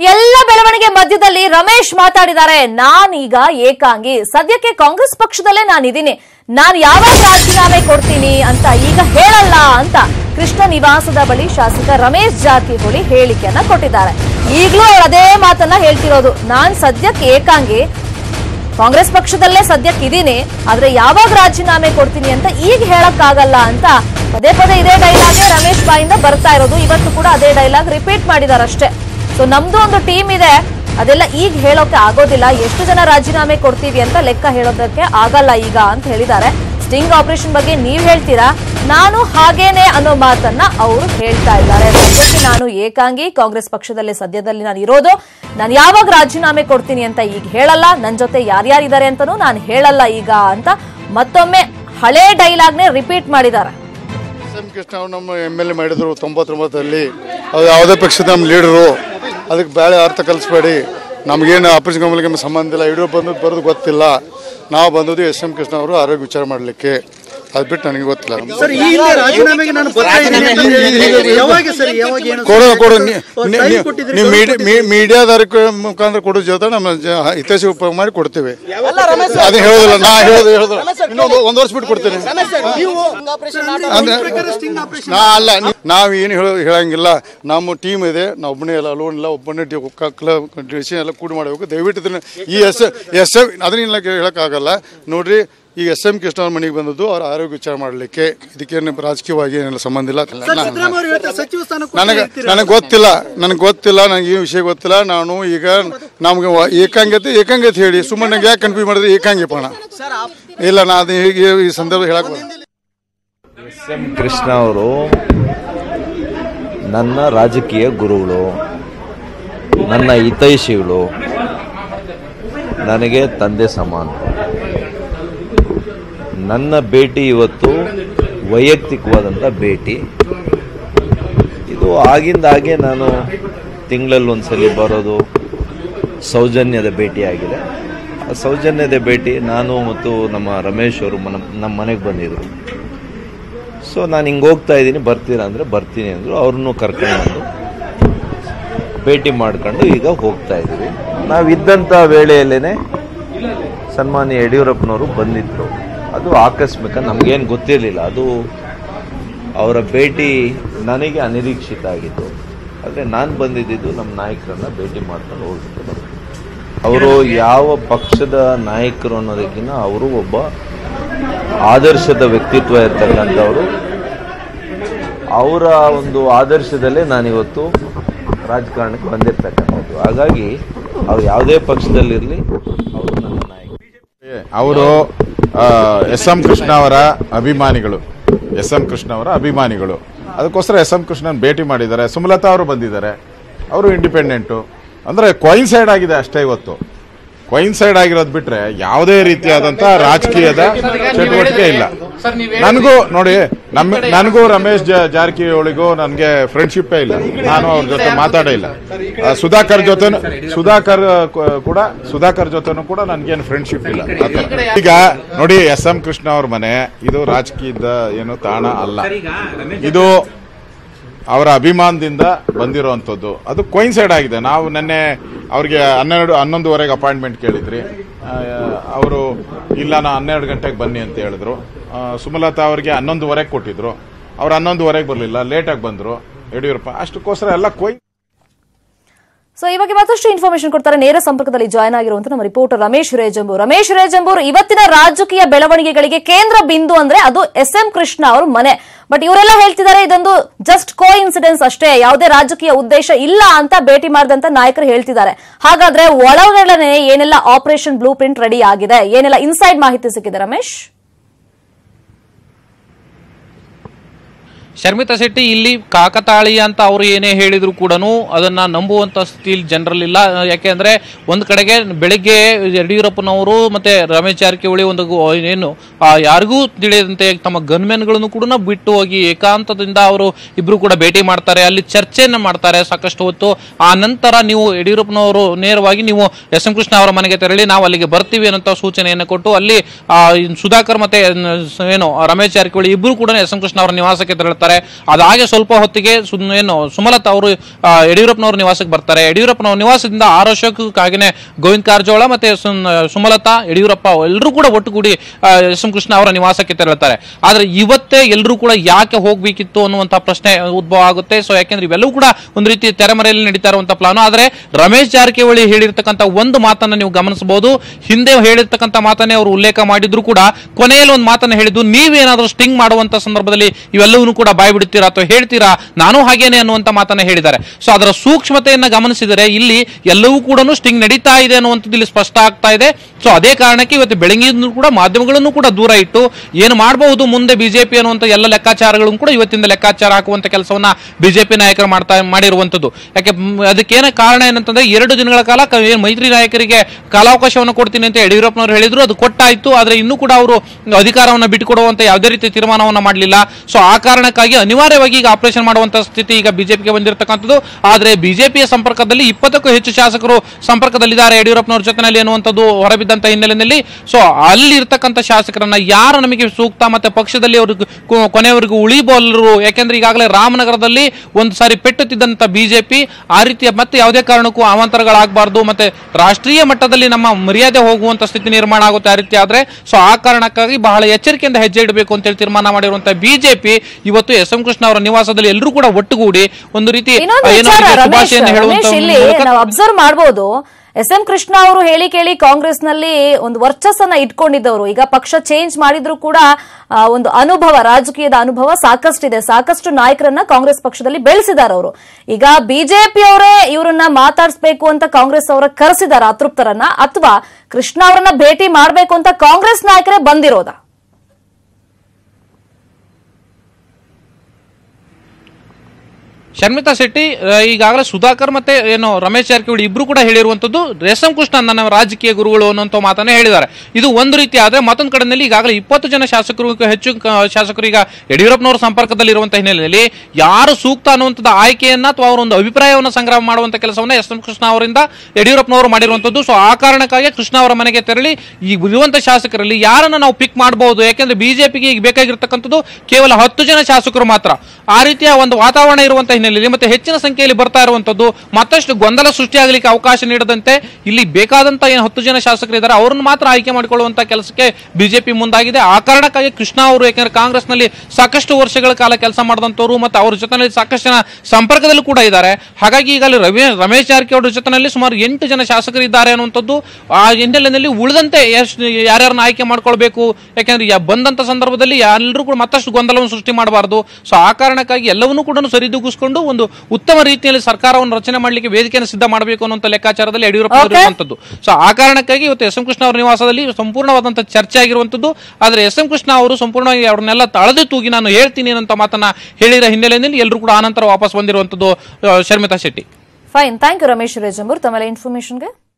ಎಲ್ಲ ಬೆಳವಣಿಗೆ ಮಧ್ಯದಲ್ಲಿ ರಮೇಶ್ ಮಾತಾಡಿದ್ದಾರೆ ನಾನೀಗ ಏಕಾಂಗಿ ಸದ್ಯಕ್ಕೆ ಕಾಂಗ್ರೆಸ್ ಪಕ್ಷದಲ್ಲೇ ನಾನಿದ್ದೀನಿ ನಾನು ಯಾವಾಗ ರಾಜೀನಾಮೆ ಕೊಡ್ತೀನಿ ಅಂತ ಈಗ ಹೇಳಲ್ಲ ಅಂತ ಕೃಷ್ಣ ನಿವಾಸದ ಬಳಿ ಶಾಸಕ ರಮೇಶ್ ಜಾರಕಿಹೊಳಿ ಹೇಳಿಕೆಯನ್ನ ಕೊಟ್ಟಿದ್ದಾರೆ ಈಗಲೂ ಅವ್ರು ಅದೇ ಮಾತನ್ನ ಹೇಳ್ತಿರೋದು ನಾನ್ ಸದ್ಯಕ್ಕೆ ಏಕಾಂಗಿ ಕಾಂಗ್ರೆಸ್ ಪಕ್ಷದಲ್ಲೇ ಸದ್ಯಕ್ಕೆ ಇದೀನಿ ಆದ್ರೆ ಯಾವಾಗ ರಾಜೀನಾಮೆ ಕೊಡ್ತೀನಿ ಅಂತ ಈಗ ಹೇಳಕ್ಕಾಗಲ್ಲ ಅಂತ ಪದೇ ಪದೇ ಇದೇ ಡೈಲಾಗೆ ರಮೇಶ್ ಬಾಯಿಂದ ಬರ್ತಾ ಇರೋದು ಇವತ್ತು ಕೂಡ ಅದೇ ಡೈಲಾಗ್ ರಿಪೀಟ್ ಮಾಡಿದಾರಷ್ಟೇ ಸೊ ನಮ್ದು ಒಂದು ಟೀಮ್ ಇದೆ ಅದೆಲ್ಲ ಈಗ ಹೇಳೋಕೆ ಆಗೋದಿಲ್ಲ ಎಷ್ಟು ಜನ ರಾಜೀನಾಮೆ ಕೊಡ್ತೀವಿ ಅಂತ ಲೆಕ್ಕ ಹೇಳೋದಕ್ಕೆ ಆಗಲ್ಲ ಈಗ ಅಂತ ಹೇಳಿದ್ದಾರೆ ಸ್ಟಿಂಗ್ ಆಪರೇಷನ್ ಬಗ್ಗೆ ನೀವ್ ಹೇಳ್ತೀರಾ ನಾನು ಹಾಗೇನೆ ಅನ್ನೋ ಮಾತನ್ನ ಅವರು ಹೇಳ್ತಾ ಇದ್ದಾರೆ ಸದ್ಯಕ್ಕೆ ನಾನು ಏಕಾಂಗಿ ಕಾಂಗ್ರೆಸ್ ಪಕ್ಷದಲ್ಲಿ ಸದ್ಯದಲ್ಲಿ ನಾನು ಇರೋದು ನಾನು ಯಾವಾಗ ರಾಜೀನಾಮೆ ಕೊಡ್ತೀನಿ ಅಂತ ಈಗ ಹೇಳಲ್ಲ ನನ್ನ ಜೊತೆ ಯಾರ್ಯಾರಿದ್ದಾರೆ ಅಂತನೂ ನಾನು ಹೇಳಲ್ಲ ಈಗ ಅಂತ ಮತ್ತೊಮ್ಮೆ ಹಳೆ ಡೈಲಾಗ್ನೇ ರಿಪೀಟ್ ಮಾಡಿದ್ದಾರೆ ಎಸ್ ಎಂ ಕೃಷ್ಣ ಅವ್ರು ನಮ್ಮ ಎಮ್ ಎಲ್ ಎ ಮಾಡಿದ್ರು ತೊಂಬತ್ತೊಂಬತ್ತರಲ್ಲಿ ಅವ್ರು ಯಾವುದೇ ಪಕ್ಷದ ನಮ್ಮ ಲೀಡರು ಅದಕ್ಕೆ ಬೇಳೆ ಅರ್ಥ ಕಲಿಸ್ಬೇಡಿ ನಮಗೇನು ಆಪರೇಷನ್ ಕಮಲಕ್ಕೆ ಸಂಬಂಧ ಇಲ್ಲ ಯಡಿಯೂರಪ್ಪ ಬಂದು ಬರೋದು ಗೊತ್ತಿಲ್ಲ ನಾವು ಬಂದದ್ದು ಎಸ್ ಎಂ ಕೃಷ್ಣ ಅವರು ಆರೋಗ್ಯ ವಿಚಾರ ಮಾಡಲಿಕ್ಕೆ ಅದು ಬಿಟ್ಟು ನನಗೆ ಗೊತ್ತಿಲ್ಲ ಸರ್ ಈ ಹಿಂದೆ ರಾಜೀನಾಮೆಗೆ ನಾನು ಬರ್ತಾ ಇದ್ದೀನಿ ಅಂತ ಹೇಳಿದ್ರಿ. ಯಾವಾಗ ಸರ್ ಯಾವಾಗ ಏನು ಕೊಡು ಕೊಡು ನೀ- ಅವ್ರು ನೀ- time ನೀ- ಕೊಟ್ಟಿದ್ರಿ, ನೀವು ಗಡುವು ಮೀಡಿ- ಕೊಟ್ಟಿದ್ರಿ. ಮೀ- ಮೀಡಿಯಾದವ್ರ ಮುಖಾಂತರ ಕೊಡೋ ಜೊತೆ ನಮ್ಮ ಜ- ಹಿತೈಷಿ ಉಪಯೋಗ ಮಾಡಿ ಕೊಡ್ತೇವೆ ಅದು ಹೇಳೋದಿಲ್ಲ ನಾ ಹೇಳೋದು ಹೇಳೋದು ಇನ್ನೊಂದು ಒಂದು ವರ್ಷ ಬಿಟ್ಟು ಕೊಡ್ತೇನೆ ಅಂದ್ರೆ sting operation ನಾ ಅಲ್ಲ ನಾವು ಏನು ಹೇಳೋ ಹೇಳಂಗಿಲ್ಲ ನಮ್ಮ ಟೀಮ್ ಇದೆ ನಾವು ಒಬ್ಬನೇ ಇಲ್ಲ ಅಲೋನ್ ಇಲ್ಲ ಒಬ್ಬನೇ ಟಿ ಡಿಸಿಷನ್ ಎಲ್ಲ ಕೂಡಿ ಮಾಡಬೇಕು ದಯವಿಟ್ಟು ಇದನ್ನ ಈ ಎಸ್ ಎಸ್ ಎಂ ಅದನ್ನೆಲ್ಲ ಹೇಳೋಕ್ಕಾಗಲ್ಲ ನೋಡ್ರಿ ಈಗ ಎಸ್ ಎಂ ಕೃಷ್ಣ ಅವ್ರ ಮನೆಗೆ ಬಂದದ್ದು ಅವ್ರ ಆರೋಗ್ಯ ವಿಚಾರ ಮಾಡಲಿಕ್ಕೆ ಇದಕ್ಕೇನು ರಾಜಕೀಯವಾಗಿ ಏನೆಲ್ಲ ಸಂಬಂಧ ಇಲ್ಲ ಸರ್ ಸಿದ್ದರಾಮಯ್ಯ ಅವರು ಹೇಳ್ತಾರೆ ಸಚಿವ ಸ್ಥಾನ ಕೊಟ್ಟು ನನಗೆ ಹೇಳ್ತೀರಾ? ನನಗೆ ಗೊತ್ತಿಲ್ಲ ನನಗೆ ಗೊತ್ತಿಲ್ಲ ನನಗೆ ಈ ವಿಷಯ ಗೊತ್ತಿಲ್ಲ ನಾನು ಈಗ ನಮ್ಗೆ ವ- ಏಕಾಂಗತೆ ಏಕಾಂಗತೆ ಹೇಳಿ ಸುಮ್ಮನೆ ನಂಗೆ ಯಾಕೆ ಕನ್ಫ್ಯೂಸ್ ಮಾಡಿದ್ರೆ ಏಕಾಂಗಿ ಪಣ ಇಲ್ಲ ನಾ ಅದು ಈಗ ಈ ಸಂದರ್ಭ ಹೇಳಕ್ ಬರಲ್ಲ. ಎಸ್ ಎಂ ಕೃಷ್ಣ ಅವರು ನನ್ನ ರಾಜಕೀಯ ಗುರುಗಳು ನನ್ನ ಹಿತೈಷಿಗಳು ನನಗೆ ತಂದೆ ಸಮಾನ ನನ್ನ ಭೇಟಿ ಇವತ್ತು ವೈಯಕ್ತಿಕವಾದಂಥ ಭೇಟಿ ಇದು ಆಗಿಂದಾಗೆ ನಾನು ತಿಂಗಳಲ್ಲಿ ಒಂದ್ಸಲಿ ಬರೋದು ಸೌಜನ್ಯದ ಭೇಟಿ ಆಗಿದೆ ಆ ಸೌಜನ್ಯದ ಭೇಟಿ ನಾನು ಮತ್ತು ನಮ್ಮ ರಮೇಶ್ ಅವರು ಮನ ನಮ್ಮ ಮನೆಗೆ ಬಂದಿದ್ರು ಸೊ ನಾನು ಹಿಂಗೆ ಹೋಗ್ತಾ ಇದ್ದೀನಿ ಬರ್ತೀರಾ ಅಂದರೆ ಬರ್ತೀನಿ ಅಂದರು ಅವ್ರನ್ನೂ ಕರ್ಕೊಂಡು ಬಂದು ಭೇಟಿ ಮಾಡ್ಕೊಂಡು ಈಗ ಹೋಗ್ತಾ ಇದ್ದೀವಿ ನಾವಿದ್ದಂಥ ವೇಳೆಯಲ್ಲೇ ಸನ್ಮಾನ್ಯ ಯಡಿಯೂರಪ್ಪನವರು ಬಂದಿದ್ರು ಅದು ಆಕಸ್ಮಿಕ ನಮಗೇನು ಗೊತ್ತಿರಲಿಲ್ಲ ಅದು ಅವರ ಭೇಟಿ ನನಗೆ ಅನಿರೀಕ್ಷಿತ ಆಗಿತ್ತು ಆದರೆ ನಾನು ಬಂದಿದ್ದು ನಮ್ಮ ನಾಯಕರನ್ನ ಭೇಟಿ ಮಾಡ್ಕೊಂಡು ಹೋಗ್ಬಿಟ್ಟು ಅವರು ಯಾವ ಪಕ್ಷದ ನಾಯಕರು ಅನ್ನೋದಕ್ಕಿಂತ ಅವರು ಒಬ್ಬ ಆದರ್ಶದ ವ್ಯಕ್ತಿತ್ವ ಇರ್ತಕ್ಕಂಥವ್ರು ಅವರ ಒಂದು ಆದರ್ಶದಲ್ಲೇ ನಾನಿವತ್ತು ರಾಜಕಾರಣಕ್ಕೆ ಬಂದಿರ್ತಕ್ಕಂಥದ್ದು ಹಾಗಾಗಿ ಅವ್ರು ಯಾವುದೇ ಪಕ್ಷದಲ್ಲಿರಲಿ ಅವರು ನನ್ನ ನಾಯಕ ಅವರು ಎಸ್ ಎಂ ಕೃಷ್ಣ ಅವರ ಅಭಿಮಾನಿಗಳು ಎಸ್ ಎಂ ಕೃಷ್ಣ ಅವರ ಅಭಿಮಾನಿಗಳು ಅದಕ್ಕೋಸ್ಕರ ಎಸ್ ಎಂ ಕೃಷ್ಣನ್ ಭೇಟಿ ಮಾಡಿದ್ದಾರೆ ಸುಮಲತಾ ಅವರು ಬಂದಿದ್ದಾರೆ ಅವರು ಇಂಡಿಪೆಂಡೆಂಟು ಅಂದರೆ ಸೈಡ್ ಆಗಿದೆ ಅಷ್ಟೇ ಇವತ್ತು ಸೈಡ್ ಆಗಿರೋದು ಬಿಟ್ರೆ ಯಾವುದೇ ರೀತಿಯಾದಂಥ ರಾಜಕೀಯದ ಚಟುವಟಿಕೆ ಇಲ್ಲ ನನಗೂ ನೋಡಿ ನಮ್ಮ ನನಗೂ ರಮೇಶ್ ಜ- ಜಾರಕಿಹೊಳಿಗೂ ನನಗೆ ಫ್ರೆಂಡ್ಶಿಪ್ಪೇ ಇಲ್ಲ ನಾನು ಅವ್ರ ಜೊತೆ ಮಾತಾಡೇ ಇಲ್ಲ ಆ, ಸುಧಾಕರ್ ಜೊತೆ ಸುಧಾಕರ್ ಕ- ಕೂಡ ಸುಧಾಕರ್ ಜೊತೆನೂ ಕೂಡ ನನಗೇನು ಫ್ರೆಂಡ್ಶಿಪ್ ಇಲ್ಲ ಆ ಥರ. ಈಗ ನೋಡಿ ಎಸ್ ಎಂ ಕೃಷ್ಣ ಅವ್ರ ಮನೆ ಇದು ರಾಜಕೀಯದ ಏನು ತಾಣ ಅಲ್ಲ ಇದು ಅವರ ಅಭಿಮಾನದಿಂದ ಬಂದಿರೋವಂಥದ್ದು ಅದು ಸೈಡ್ ಆಗಿದೆ ನಾವು ನಿನ್ನೆ ಅವ್ರಿಗೆ ಹನ್ನೆರಡು ಹನ್ನೊಂದುವರೆಗೆ ಅಪಾಯಿಂಟ್ಮೆಂಟ್ ಕೇಳಿದ್ರಿ ಅವರು ಇಲ್ಲ ನಾ ಹನ್ನೆರಡು ಗಂಟೆಗೆ ಬನ್ನಿ ಅಂತ ಹೇಳಿದ್ರು ಆ, ಸುಮಲತಾ ಅವರಿಗೆ ಹನ್ನೊಂದುವರೆಗೆ ಕೊಟ್ಟಿದ್ರು ಅವ್ರು ಹನ್ನೊಂದುವರೆಗೆ ಬರಲಿಲ್ಲ ಲೇಟಾಗಿ ಬಂದರು ಯಡಿಯೂರಪ್ಪ ಅಷ್ಟಕ್ಕೋಸ್ಕರ ಎಲ್ಲ ಕೊಯ್ ಸೊ ಈ ಬಗ್ಗೆ ಮತ್ತಷ್ಟು ಇನ್ಫಾರ್ಮೇಶನ್ ಕೊಡ್ತಾರೆ ನೇರ ಸಂಪರ್ಕದಲ್ಲಿ ಜಾಯ್ನ್ ಆಗಿರುವಂತ ನಮ್ಮ ರಿಪೋರ್ಟರ್ ರಮೇಶ್ ರೇಜಂಬೂರ್ ರಮೇಶ್ ರೇಜಂಬೂರ್ ಇವತ್ತಿನ ರಾಜಕೀಯ ಬೆಳವಣಿಗೆಗಳಿಗೆ ಕೇಂದ್ರ ಬಿಂದು ಅಂದ್ರೆ ಅದು ಎಸ್ ಎಂ ಕೃಷ್ಣ ಅವ್ರ ಮನೆ ಬಟ್ ಇವರೆಲ್ಲ ಹೇಳ್ತಿದ್ದಾರೆ ಇದೊಂದು ಜಸ್ಟ್ ಕೋ ಇನ್ಸಿಡೆನ್ಸ್ ಅಷ್ಟೇ ಯಾವುದೇ ರಾಜಕೀಯ ಉದ್ದೇಶ ಇಲ್ಲ ಅಂತ ಭೇಟಿ ಮಾಡಿದಂತ ನಾಯಕರು ಹೇಳ್ತಿದ್ದಾರೆ ಹಾಗಾದ್ರೆ ಒಳಗಡೆ ಏನೆಲ್ಲ ಆಪರೇಷನ್ ಬ್ಲೂ ಪ್ರಿಂಟ್ ರೆಡಿ ಆಗಿದೆ ಏನೆಲ್ಲ ಇನ್ಸೈಡ್ ಮಾಹಿತಿ ಸಿಕ್ಕಿದೆ ರಮೇಶ್ ಶರ್ಮಿತಾ ಶೆಟ್ಟಿ ಇಲ್ಲಿ ಕಾಕತಾಳಿ ಅಂತ ಅವರು ಏನೇ ಹೇಳಿದ್ರು ಕೂಡ ಅದನ್ನ ನಂಬುವಂತ ಸ್ಥಿತಿಲಿ ಜನರಲ್ಲಿಲ್ಲ ಯಾಕೆಂದ್ರೆ ಒಂದ್ ಕಡೆಗೆ ಬೆಳಿಗ್ಗೆ ಯಡಿಯೂರಪ್ಪನವರು ಮತ್ತೆ ರಮೇಶ್ ಜಾರಕಿಹೊಳಿ ಒಂದು ಗು- ಏನು ಆ, ಯಾರಿಗೂ ತಿಳಿಯದಂತೆ ತಮ್ಮ ಗನ್ಮೆನ್ಗಳನ್ನು ಕೂಡ ಬಿಟ್ಟು ಹೋಗಿ ಏಕಾಂತದಿಂದ ಅವರು ಇಬ್ರು ಕೂಡ ಭೇಟಿ ಮಾಡ್ತಾರೆ ಅಲ್ಲಿ ಚರ್ಚೆಯನ್ನ ಮಾಡ್ತಾರೆ ಸಾಕಷ್ಟು ಹೊತ್ತು ಆ ನಂತರ ನೀವು ಯಡಿಯೂರಪ್ಪನವರು ನೇರವಾಗಿ ನೀವು ಎಸ್ ಎಂ ಕೃಷ್ಣ ಅವರ ಮನೆಗೆ ತೆರಳಿ ನಾವು ಅಲ್ಲಿಗೆ ಬರ್ತೀವಿ ಅನ್ನೋ ಸೂಚನೆಯನ್ನು ಕೊಟ್ಟು ಅಲ್ಲಿ ಆ, ಇನ್ ಸುಧಾಕರ್ ಮತ್ತೆ ನ- ಏನು ರಮೇಶ್ ಜಾರಕಿಹೊಳಿ ಇಬ್ರು ಕೂಡ ಎಸ್ ಎಂ ಕೃಷ್ಣ ಅವರ ನಿವಾಸಕ್ಕೆ ತೆರಳುತ್ತಾರೆ ತೆರಳುತ್ತಾರೆ ಅದಾಗೆ ಸ್ವಲ್ಪ ಹೊತ್ತಿಗೆ ಸುಮ್- ಏನು ಸುಮಲತಾ ಅವರು ಆ, ಯಡಿಯೂರಪ್ಪನವ್ರ ನಿವಾಸಕ್ಕೆ ಬರ್ತಾರೆ ಯಡಿಯೂರಪ್ಪನವ್ರ ನಿವಾಸದಿಂದ ಆರ್ ಅಶೋಕ್ ಹಾಗೆಯೇ ಗೋವಿಂದ ಕಾರಜೋಳ ಮತ್ತೆ ಸುಮ್- ಸುಮಲತಾ ಯಡಿಯೂರಪ್ಪ ಎಲ್ಲರೂ ಕೂಡ ಒಟ್ಟುಗೂಡಿ ಆ, ಎಸ್ ಎಂ ಕೃಷ್ಣ ಅವರ ನಿವಾಸಕ್ಕೆ ತೆರಳುತ್ತಾರೆ ಆದ್ರೆ ಇವತ್ತೇ ಎಲ್ಲರೂ ಕೂಡ ಯಾಕೆ ಹೋಗ್ಬೇಕಿತ್ತು ಅನ್ನುವಂತ ಪ್ರಶ್ನೆ ಉದ್ಭವ ಆಗುತ್ತೆ ಸೊ ಯಾಕೆಂದ್ರೆ ಇವೆಲ್ಲವೂ ಕೂಡ ಒಂದು ರೀತಿ ತೆರೆಮರೆಯಲ್ಲಿ ನಡೀತಾ ಇರುವಂತ ಪ್ಲಾನ್ ಆದ್ರೆ ರಮೇಶ್ ಜಾರಕಿಹೊಳಿ ಹೇಳಿರ್ತಕ್ಕಂಥ ಒಂದು ಮಾತನ್ನ ನೀವು ಗಮನಿಸಬಹುದು ಹಿಂದೆ ಹೇಳಿರ್ತಕ್ಕಂಥ ಮಾತನ್ನೇ ಅವರು ಉಲ್ಲೇಖ ಮಾಡಿದ್ರು ಕೂಡ ಕೊನೆಯಲ್ಲಿ ಒಂದು ಮಾತನ್ನ ಹೇಳಿದ್ದು ನೀವೇನಾದ್ರೂ ಸ್ಟಿಂಗ್ ಮಾಡುವಂತ ಸಂದರ್ಭದಲ್ಲಿ ಇವೆಲ್ಲವನ್ನೂ ಕೂಡ ಬಾಯಿ ಬಿಡ್ತೀರಾ ಅಥವಾ ಹೇಳ್ತೀರಾ ನಾನು ಹಾಗೇನೆ ಅನ್ನುವಂತ ಮಾತನ್ನ ಹೇಳಿದ್ದಾರೆ ಸೊ ಅದರ ಸೂಕ್ಷ್ಮತೆಯನ್ನ ಗಮನಿಸಿದರೆ ಇಲ್ಲಿ ಎಲ್ಲವೂ ಕೂಡ ಸ್ಟಿಂಗ್ ನಡೀತಾ ಇದೆ ಅನ್ನುವಂಥದ್ದು ಇಲ್ಲಿ ಸ್ಪಷ್ಟ ಆಗ್ತಾ ಇದೆ ಸೊ ಅದೇ ಕಾರಣಕ್ಕೆ ಇವತ್ತು ಬೆಳಗ್ಗೆಯಿಂದ ಕೂಡ ಮಾಧ್ಯಮಗಳನ್ನು ಕೂಡ ದೂರ ಇಟ್ಟು ಏನು ಮಾಡಬಹುದು ಮುಂದೆ ಬಿಜೆಪಿ ಅನ್ನುವಂಥ ಎಲ್ಲ ಲೆಕ್ಕಾಚಾರಗಳನ್ನು ಕೂಡ ಇವತ್ತಿಂದ ಲೆಕ್ಕಾಚಾರ ಹಾಕುವಂತ ಕೆಲಸವನ್ನ ಬಿಜೆಪಿ ನಾಯಕರು ಮಾಡ್ತಾ ಮಾಡಿರುವಂತದ್ದು ಯಾಕೆ ಮ್, ಅದಕ್ಕೇನ ಕಾರಣ ಏನಂತಂದ್ರೆ ಎರಡು ದಿನಗಳ ಕಾಲ ಕ- ಏನ್ ಮೈತ್ರಿ ನಾಯಕರಿಗೆ ಕಾಲಾವಕಾಶವನ್ನು ಕೊಡ್ತೀನಿ ಅಂತ ಯಡಿಯೂರಪ್ಪನವರು ಹೇಳಿದ್ರು ಅದು ಕೊಟ್ಟಾಯ್ತು ಆದ್ರೆ ಇನ್ನೂ ಕೂಡ ಅವರು ಅಧಿಕಾರವನ್ನು ಬಿಟ್ಟುಕೊಡುವಂತ ಯಾವುದೇ ರೀತಿ ತೀರ್ಮಾನವನ್ನ ಮಾಡಲಿಲ್ಲ ಸೊ ಆ ಕಾರಣಕ್ಕಾಗಿ ಅನಿವಾರ್ಯವಾಗಿ ಈಗ ಆಪರೇಷನ್ ಮಾಡುವಂತ ಸ್ಥಿತಿ ಈಗ ಬಿಜೆಪಿಗೆ ಬಂದಿರತಕ್ಕಂಥದ್ದು ಆದ್ರೆ ಬಿಜೆಪಿಯ ಸಂಪರ್ಕದಲ್ಲಿ ಇಪ್ಪತ್ತಕ್ಕೂ ಹೆಚ್ಚು ಶಾಸಕರು ಸಂಪರ್ಕದಲ್ಲಿದ್ದಾರೆ ಯಡಿಯೂರಪ್ಪನವ್ರ ಜೊತೆನಲ್ಲಿ ಅನ್ನುವಂಥದ್ದು ಹೊರಬಿದ್ದಂತ ಹಿನ್ನೆಲೆಯಲ್ಲಿ ಸೊ ಅಲ್ಲಿ ಇರ್ತಕ್ಕಂಥ ಶಾಸಕರನ್ನ ಯಾರು ನಮಗೆ ಸೂಕ್ತ ಮತ್ತೆ ಪಕ್ಷದಲ್ಲಿ ಅವ್ರಿಗೆ ಕೊ- ಕೊನೆಯವರೆಗೂ ಉಳಿಬಲ್ಲರು ಯಾಕೆಂದ್ರೆ ಈಗಾಗಲೇ ರಾಮನಗರದಲ್ಲಿ ಒಂದು ಸಾರಿ ಪೆಟ್ಟುತ್ತಿದ್ದಂತ ಬಿಜೆಪಿ ಆ ರೀತಿಯ ಮತ್ತೆ ಯಾವುದೇ ಕಾರಣಕ್ಕೂ ಅವಾಂತರಗಳಾಗಬಾರ್ದು ಮತ್ತೆ ರಾಷ್ಟ್ರೀಯ ಮಟ್ಟದಲ್ಲಿ ನಮ್ಮ ಮರ್ಯಾದೆ ಹೋಗುವಂತ ಸ್ಥಿತಿ ನಿರ್ಮಾಣ ಆಗುತ್ತೆ ಆ ರೀತಿ ಆದ್ರೆ ಸೊ ಆ ಕಾರಣಕ್ಕಾಗಿ ಬಹಳ ಎಚ್ಚರಿಕೆಯಿಂದ ಹೆಜ್ಜೆ ಇಡಬೇಕು ಅಂತೇಳಿ ತೀರ್ಮಾನ ಮಾಡಿರುವಂತಹ ಬಿಜೆಪಿ ಇವತ್ತು ಎಸ್ ಎಂ ಕೃಷ್ಣ ಅವರ ನಿವಾಸದಲ್ಲಿ ಎಲ್ಲರೂ ಕೂಡ ಒಟ್ಟುಗೂಡಿ ಒಂದು ರೀತಿ ಇನ್ನೊಂದು ಏನು ವಿಚಾರ ಅವರಿಗೆ ರಮೇಶ್ ಶುಭಾಶಯವನ್ನು ಹೇಳುವಂತ ರಮೇಶ್ ಇಲ್ಲಿ ಮೂಲಕ ನಾವು ಅಬ್ಸರ್ವ್ ಮಾಡಬಹುದು ಎಸ್ ಎಂ ಕೃಷ್ಣ ಅವರು ಹೇಳಿ ಕೇಳಿ ಕಾಂಗ್ರೆಸ್ ನಲ್ಲಿ ಒಂದು ವರ್ಚಸ್ಸನ್ನ ಇಟ್ಕೊಂಡಿದ್ದವರು ಈಗ ಪಕ್ಷ ಚೇಂಜ್ ಮಾಡಿದ್ರು ಕೂಡ ಆ, ಒಂದು ಅನುಭವ ರಾಜಕೀಯದ ಅನುಭವ ಸಾಕಷ್ಟಿದೆ ಸಾಕಷ್ಟು ನಾಯಕರನ್ನ ಕಾಂಗ್ರೆಸ್ ಪಕ್ಷದಲ್ಲಿ ಬೆಳೆಸಿದ್ದಾರೆ ಅವರು ಈಗ ಬಿಜೆಪಿ ಅವರೇ ಇವರನ್ನ ಮಾತಾಡಿಸ್ಬೇಕು ಅಂತ ಕಾಂಗ್ರೆಸ್ ಅವರ ಕರೆಸಿದಾರ ಅತೃಪ್ತರನ್ನ ಅಥವಾ ಕೃಷ್ಣ ಅವರನ್ನ ಭೇಟಿ ಮಾಡಬೇಕು ಅಂತ ಕಾಂಗ್ರೆಸ್ ನಾಯಕರೇ ಬಂದಿರೋದಾ ಶರ್ಮಿತಾ ಶೆಟ್ಟಿ ಆ, ಈಗಾಗಲೇ ಸುಧಾಕರ್ ಮತ್ತೆ ಏನು ರಮೇಶ್ ಜಾರಕಿಹೊಳಿ ಇಬ್ರು ಕೂಡ ಹೇಳಿರುವಂತದ್ದು ರೇಸಂ ಕೃಷ್ಣ ನನ್ನ ರಾಜಕೀಯ ಗುರುಗಳು ಅನ್ನುವಂಥ ಮಾತನ್ನ ಹೇಳಿದ್ದಾರೆ ಇದು ಒಂದು ರೀತಿ ಆದ್ರೆ ಮತ್ತೊಂದು ಕಡೆಯಲ್ಲಿ ಈಗಾಗಲೇ ಇಪ್ಪತ್ತು ಜನ ಶಾಸಕರು ಹೆಚ್ಚು ಕ- ಶಾಸಕರು ಈಗ ಯಡಿಯೂರಪ್ಪನವರ ಸಂಪರ್ಕದಲ್ಲಿ ಇರುವಂತಹ ಹಿನ್ನೆಲೆಯಲ್ಲಿ ಯಾರು ಸೂಕ್ತ ಅನ್ನುವಂಥದ್ದು ಆಯ್ಕೆಯನ್ನ ಅಥವಾ ಅವರ ಒಂದು ಅಭಿಪ್ರಾಯವನ್ನು ಸಂಗ್ರಹ ಮಾಡುವಂತ ಕೆಲಸವನ್ನ ಎಸ್ ಎಂ ಕೃಷ್ಣ ಅವರಿಂದ ಯಡಿಯೂರಪ್ಪನವರು ಮಾಡಿರುವಂತದ್ದು ಸೊ ಆ ಕಾರಣಕ್ಕಾಗಿ ಕೃಷ್ಣ ಅವರ ಮನೆಗೆ ತೆರಳಿ ಈ ಇರುವಂತ ಶಾಸಕರಲ್ಲಿ ಯಾರನ್ನ ನಾವು ಪಿಕ್ ಮಾಡಬಹುದು ಯಾಕೆಂದ್ರೆ ಬಿಜೆಪಿಗೆ ಈಗ ಬೇಕಾಗಿರ್ತಕ್ಕಂಥದ್ದು ಕೇವಲ ಹತ್ತು ಜನ ಶಾಸಕರು ಮಾತ್ರ ಆ ರೀತಿಯ ಒಂದು ವಾತಾವರಣ ಇರುವಂತ ಹಿನ್ನೆಲೆಯಲ್ಲಿ ಮತ್ತೆ ಹೆಚ್ಚಿನ ಸಂಖ್ಯೆಯಲ್ಲಿ ಬರ್ತಾ ಇರುವಂತದ್ದು ಮತ್ತಷ್ಟು ಗೊಂದಲ ಸೃಷ್ಟಿಯಾಗಲಿಕ್ಕೆ ಅವಕಾಶ ನೀಡದಂತೆ ಇಲ್ಲಿ ಬೇಕಾದಂತ ಏನು ಹತ್ತು ಜನ ಶಾಸಕರು ಇದ್ದಾರೆ ಅವರನ್ನು ಮಾತ್ರ ಆಯ್ಕೆ ಮಾಡಿಕೊಳ್ಳುವಂತ ಕೆಲಸಕ್ಕೆ ಬಿಜೆಪಿ ಮುಂದಾಗಿದೆ ಆ ಕಾರಣಕ್ಕಾಗಿ ಕೃಷ್ಣ ಅವರು ಯಾಕಂದ್ರೆ ಕಾಂಗ್ರೆಸ್ನಲ್ಲಿ ಸಾಕಷ್ಟು ವರ್ಷಗಳ ಕಾಲ ಕೆಲಸ ಮಾಡಿದಂತವರು ಮತ್ತು ಅವ್ರ ಜೊತೆನಲ್ಲಿ ಸಾಕಷ್ಟು ಜನ ಸಂಪರ್ಕದಲ್ಲೂ ಕೂಡ ಇದ್ದಾರೆ ಹಾಗಾಗಿ ಈಗ ಅಲ್ಲಿ ರವಿ ರಮೇಶ್ ಜಾರಕಿಹೊಳಿ ಜೊತೆನಲ್ಲಿ ಸುಮಾರು ಎಂಟು ಜನ ಶಾಸಕರು ಇದ್ದಾರೆ ಅನ್ನುವಂಥದ್ದು ಆ ಹಿನ್ನೆಲೆಯಲ್ಲಿ ಉಳಿದಂತೆ ಎಷ್ಟು ಯಾರ್ಯಾರನ್ನ ಆಯ್ಕೆ ಮಾಡ್ಕೊಳ್ಬೇಕು ಯಾಕೆಂದ್ರೆ ಯಾ- ಬಂದಂತ ಸಂದರ್ಭದಲ್ಲಿ ಎಲ್ಲರೂ ಕೂಡ ಮತ್ತಷ್ಟು ಗೊಂದಲವನ್ನು ಸೃಷ್ಟಿ ಮಾಡಬಾರದು ಸೊ ಆ ಕಾರಣಕ್ಕಾಗಿ ಎಲ್ಲವನ್ನೂ ಕೂಡ ಸರಿದೂಗಿಸ್ಕೊಂಡು ಒಂದು ಉತ್ತಮ ರೀತಿಯಲ್ಲಿ ಸರ್ಕಾರವನ್ನು ರಚನೆ ಮಾಡಲಿಕ್ಕೆ ವೇದಿಕೆಯನ್ನು ಸಿದ್ಧ ಮಾಡಬೇಕು ಅನ್ನುವಂಥ ಲೆಕ್ಕಾಚಾರದಲ್ಲಿ ಯಡಿಯೂರಪ್ಪ ಅವರು Okay. ಇರುವಂತದ್ದು ಸೊ ಆ ಕಾರಣಕ್ಕಾಗಿ ಇವತ್ತು ಎಸ್ ಎಂ ಕೃಷ್ಣ ಅವರ ನಿವಾಸದಲ್ಲಿ ಸಂಪೂರ್ಣವಾದಂತಹ ಚರ್ಚೆ ಆಗಿರುವಂತದ್ದು ಆದ್ರೆ ಎಸ್ ಎಂ ಕೃಷ್ಣ ಅವರು ಸಂಪೂರ್ಣವಾಗಿ ಅವ್ರನ್ನೆಲ್ಲ ತಳೆದು ತೂಗಿ ನಾನು ಹೇಳ್ತೀನಿ ಅಂತ ಮಾತನ್ನ ಹೇಳಿರೋ ಹಿನ್ನೆಲೆಯಲ್ಲಿ ಎಲ್ಲರೂ ಕೂಡ ಆನಂತರ ವಾಪಸ್ ಬಂದಿರುವಂತದ್ದು ಆ, Sharmitha Shetty fine thank you Ramesh Rejambur ತಮ್ಮೆಲ್ಲ ಇನ್ಫಾರ್ಮೇಶನ್ಗೆ